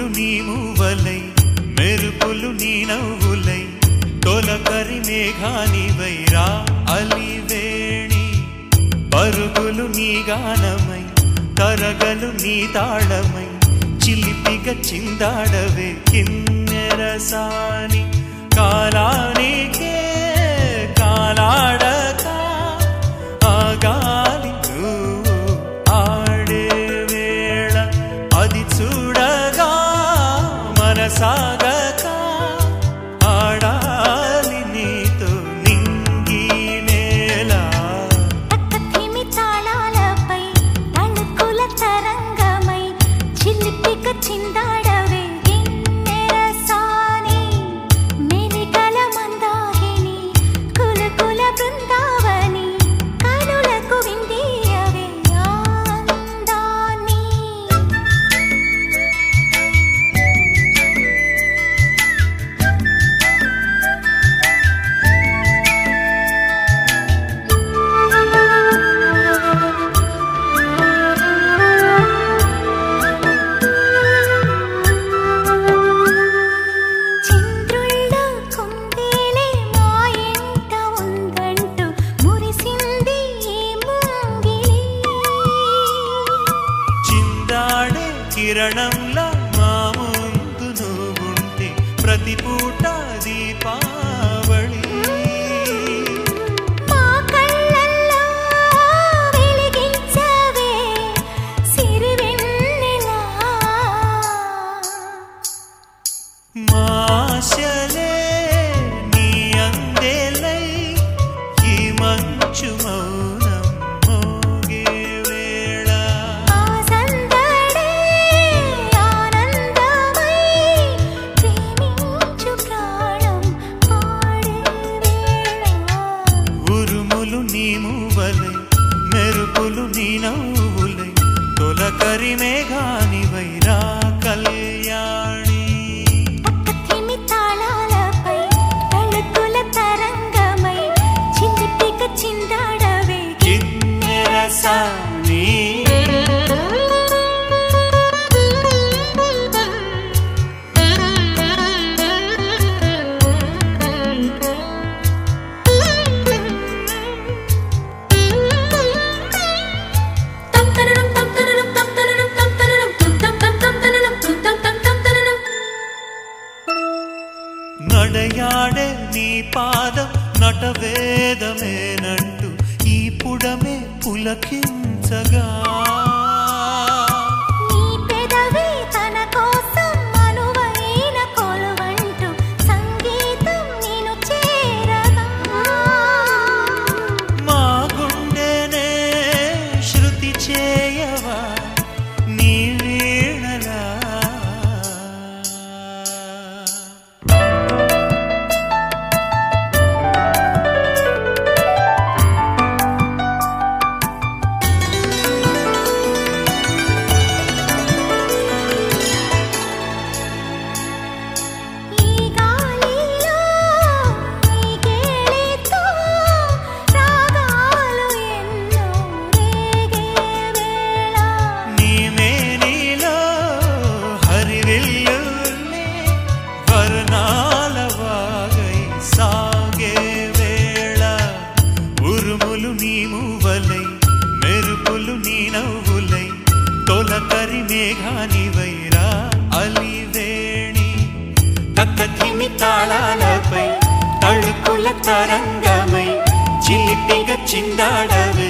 ఉరుములు నీ మూవలై మెరుపులు నీ నవ్వులై తొలకరి మేఘానివై రా అలివేణి పరుగులు నీ గానమై తరగలు నీ తాళమై చిలిపిగ చిందాడవే కిన్నెరసాని కాలానికే కాలాడక ఆగాలి నువ్వు ఆడే వేళ అది చూడగా మనసాగక ఆడాలి నీతో నింగి నేల తక్కతిమి తాళాలపై తళుకుల తరంగమై చిలిపిక చిందాడవే గిన్నెరసాని మెరికల మందాకిని కులకుల బృందావని కనులకు విందీయవే ఆనందాన్ని చంద్రుల్లో కుందేలే మా ఇంట ఉందంటూ మురిసింది ఈ ముంగిలి చిందాడే కిరణంలా మా ముందు నువ్వుంటే ప్రతి పూట దీపావళి మా కళ్ళల్లో వెలిగించవే సిరివెన్నెలా మాశలే నీ అందేలై ఈ మంచు మౌనం మోగే వేళ ఆ సందడే ఆనందమై ప్రేమించు ప్రాణం పాడే వేళ ఉరుములు నీ మూవలై మెరుపులు నీ నవ్వులై తొలకరి మేఘానివై రా కళ్యాణి పక్కతిమి తాళాలపై తళుకుల తరంగమై చిలిపిక చిందాడవే కిన్నెరసాని నడయాడే నీ పాదం నటవేదమేనంటూ ఈ పుడమే పులకించగా నీ పెదవి తన కోసం అనువైన కొలువంటూ సంగీతం నేను చేరగా మా గుండెనే శృతి చేయవా నీ వీణలా ఈ గాలిలో ఈ కేళితో రాగాలు ఎన్నో రేగే వేళ నీ మేనిలో హరివిల్లునే వర్ణాల వాగై సాగే వేళ ఉరుములు నీ మూవలై మెరుపులు నీ నవ్వులై తొలకరి మేఘానివైరా అలివేణి తక్కతిమి తాళాలపై తళుకుల తరంగమై చిలిపిగ చిందాడవే